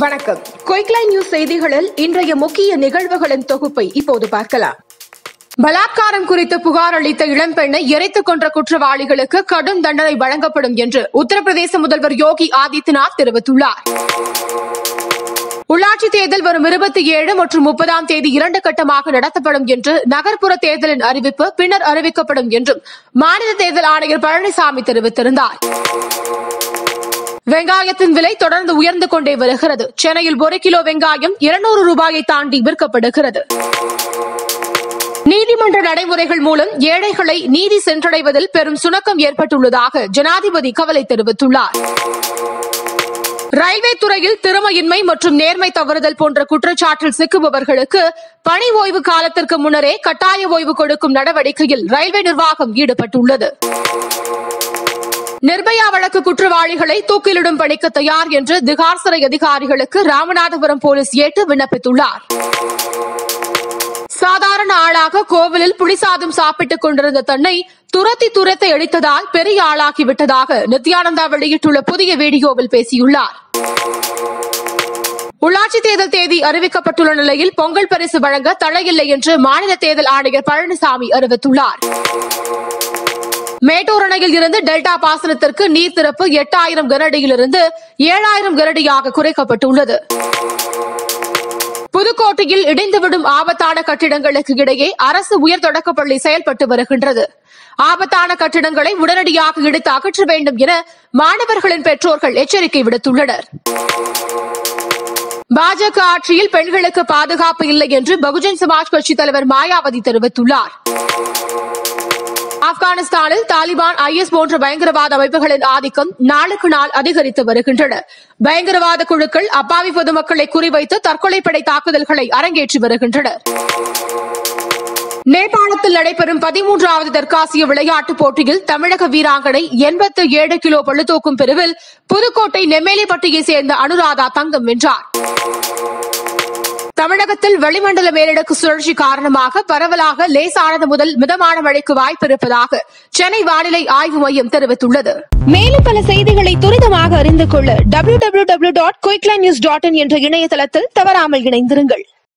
வணக்கம் Quickline news செய்திகளில் இன்றைய முக்கிய நிகழ்வுகளின் தொகுப்பை இப்போது பார்க்கலாம் பலாத்காரம் குறித்து புகார் அளித்த இளம்பெண்ணை எரித்துக் கொன்ற குற்றவாளிகளுக்கு கடும் தண்டனை வழங்கப்படும் என்று உத்தரப்பிரதேச முதல்வர் யோகி ஆதித்யநாத் தெரிவித்துள்ளார் உள்ளாட்சி தேர்தல் வரும் இருபத்தி ஏழு மற்றும் முப்பதாம் தேதி இரண்டு கட்டமாக நடத்தப்படும் என்று நகர்ப்புற தேர்தலின் அறிவிப்பு பின்னர் அறிவிக்கப்படும் என்றும் மாநில தேர்தல் ஆணையர் பழனிசாமி தெரிவித்திருந்தார் வெங்காயத்தின் விலை தொடர்ந்து உயர்ந்து கொண்டே வருகிறது சென்னையில் ஒரு கிலோ வெங்காயம் இருநூறு ரூபாயை தாண்டி விற்கப்படுகிறது நீதிமன்ற நடைமுறைகள் மூலம் ஏழைகளை நீதி சென்றடைவதில் பெரும் சுணக்கம் ஏற்பட்டுள்ளதாக ஜனாதிபதி கவலை தெரிவித்துள்ளார் ரயில்வே துறையில் திறமையின்மை மற்றும் நேர்மை தவறுதல் போன்ற குற்றச்சாட்டில் சிக்குபவர்களுக்கு பணி ஓய்வு காலத்திற்கு முன்னரே கட்டாய ஓய்வு கொடுக்கும் நடவடிக்கையில் ரயில்வே நிர்வாகம் ஈடுபட்டுள்ளது நிர்பயா வழக்கு குற்றவாளிகளை தூக்கிலிடும் பணிக்கு தயார் என்று திகார் சிறை அதிகாரிகளுக்கு ராமநாதபுரம் போலீஸ் ஏட்டு விண்ணப்பித்துள்ளார் சாதாரண ஆளாக கோவிலில் புளிசாதம் சாப்பிட்டுக் கொண்டிருந்த தன்னை துரத்தி துரத்தை அடித்ததால் பெரிய ஆளாகிவிட்டதாக நித்யானந்தா வெளியிட்டுள்ள புதிய வீடியோவில் பேசியுள்ளார் உள்ளாட்சி தேர்தல் தேதி அறிவிக்கப்பட்டுள்ள நிலையில் பொங்கல் பரிசு வழங்க தடையில்லை என்று மாநில தேர்தல் ஆணையர் பழனிசாமி அறிவித்துள்ளார் மேட்டூர் அணையில் இருந்து டெல்டா பாசனத்திற்கு நீர் திறப்பு எட்டாயிரம் கனஅடியிலிருந்து ஏழாயிரம் கனஅடியாக குறைக்கப்பட்டுள்ளது புதுக்கோட்டையில் இடிந்துவிடும் ஆபத்தான கட்டிடங்களுக்கு இடையே அரசு உயர் தொடக்கப்பள்ளி செயல்பட்டு வருகின்றது ஆபத்தான கட்டிடங்களை உடனடியாக இடித்து அகற்ற வேண்டும் என மாணவர்களின் பெற்றோர்கள் எச்சரிக்கை விடுத்துள்ளனர் பாஜக ஆட்சியில் பெண்களுக்கு பாதுகாப்பு இல்லை என்று பகுஜன் சமாஜ் கட்சித் தலைவர் மாயாவதி தெரிவித்துள்ளார் ஆப்கானிஸ்தானில் தாலிபான் ஐஎஸ் போன்ற பயங்கரவாத அமைப்புகளின் ஆதிக்கம் நாளுக்கு நாள் அதிகரித்து வருகின்றன பயங்கரவாத குழுக்கள் அப்பாவி பொதுமக்களை குறிவைத்து தற்கொலைப்படை தாக்குதல்களை அரங்கேற்றி வருகின்றனர் நேபாளத்தில் நடைபெறும் பதிமூன்றாவது தெற்காசிய விளையாட்டுப் போட்டியில் தமிழக வீராங்கனை எண்பத்து ஏழு கிலோ பளுதூக்கும் பிரிவில் புதுக்கோட்டை நெம்மேலிப்பட்டியைச் சேர்ந்த அனுராதா தங்கம் வென்றார் தமிழகத்தில் வளிமண்டல மேலடுக்கு சுழற்சி காரணமாக பரவலாக லேசானது முதல் மிதமான மழைக்கு வாய்ப்பிருப்பதாக சென்னை வானிலை ஆய்வு மையம் தெரிவித்துள்ளது மேலும் பல செய்திகளை துரிதமாக அறிந்து கொள்ள W W W dot Quickline news dot in என்ற இணையதளத்தில் தவறாமல் இணைந்திருங்கள்